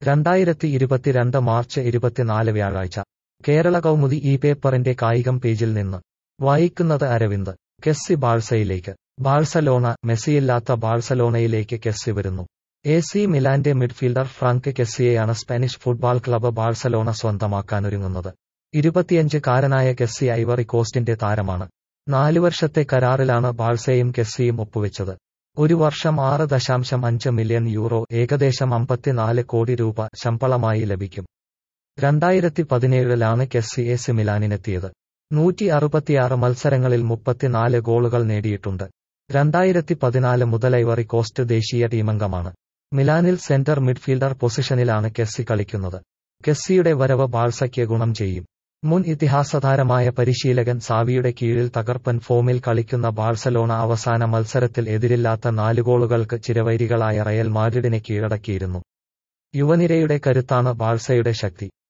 രണ്ടായിരത്തി ഇരുപത്തിരണ്ട് മാർച്ച് ഇരുപത്തിനാല് വ്യാഴാഴ്ച കേരള കൗമുദി ഈ പേപ്പറിന്റെ കായികം പേജിൽ നിന്ന് വായിക്കുന്നത് അരവിന്ദ് കെസ്സി ബാഴ്സയിലേക്ക് ബാഴ്സലോണ മെസ്സിയില്ലാത്ത ബാഴ്സലോണയിലേക്ക് കെസ്സി വരുന്നു എ സി മിലാന്റെ മിഡ്ഫീൽഡർ ഫ്രാങ്ക് കെസ്സിയെയാണ് സ്പാനിഷ് ഫുട്ബോൾ ക്ലബ്ബ് ബാഴ്സലോണ സ്വന്തമാക്കാനൊരുങ്ങുന്നത് ഇരുപത്തിയഞ്ച് കാരനായ കെസ്സി ഐവറി കോസ്റ്റിന്റെ താരമാണ് നാലു വർഷത്തെ കരാറിലാണ് ബാഴ്സയും കെസ്സിയും ഒപ്പുവെച്ചത് ഒരു വർഷം ആറ് ദശാംശം അഞ്ച് മില്യൺ യൂറോ ഏകദേശം അമ്പത്തിനാല് കോടി രൂപ ശമ്പളമായി ലഭിക്കും രണ്ടായിരത്തി പതിനേഴിലാണ് കെസ്സി എ സി മിലാനിനെത്തിയത് നൂറ്റി അറുപത്തിയാറ് മത്സരങ്ങളിൽ മുപ്പത്തിനാല് ഗോളുകൾ നേടിയിട്ടുണ്ട് രണ്ടായിരത്തി പതിനാല് മുതൽ ഐവറി കോസ്റ്റ് ദേശീയ ടീമംഗമാണ് മിലാനിൽ സെന്റർ മിഡ്ഫീൽഡർ പൊസിഷനിലാണ് കെസ്സി കളിക്കുന്നത് കെസ്സിയുടെ വരവ് ബാഴ്സയ്ക്ക് ഗുണം ചെയ്യും മുൻ ഇതിഹാസതാരമായ പരിശീലകൻ സാവിയുടെ കീഴിൽ തകർപ്പൻ ഫോമിൽ കളിക്കുന്ന ബാഴ്സലോണ അവസാന മത്സരത്തിൽ എതിരില്ലാത്ത നാല് ഗോളുകൾക്ക് ചിരവൈരികളായ റയൽ മാഡ്രിഡിനെ കീഴടക്കിയിരുന്നു യുവനിരയുടെ കരുത്താണ് ബാഴ്സയുടെ ശക്തി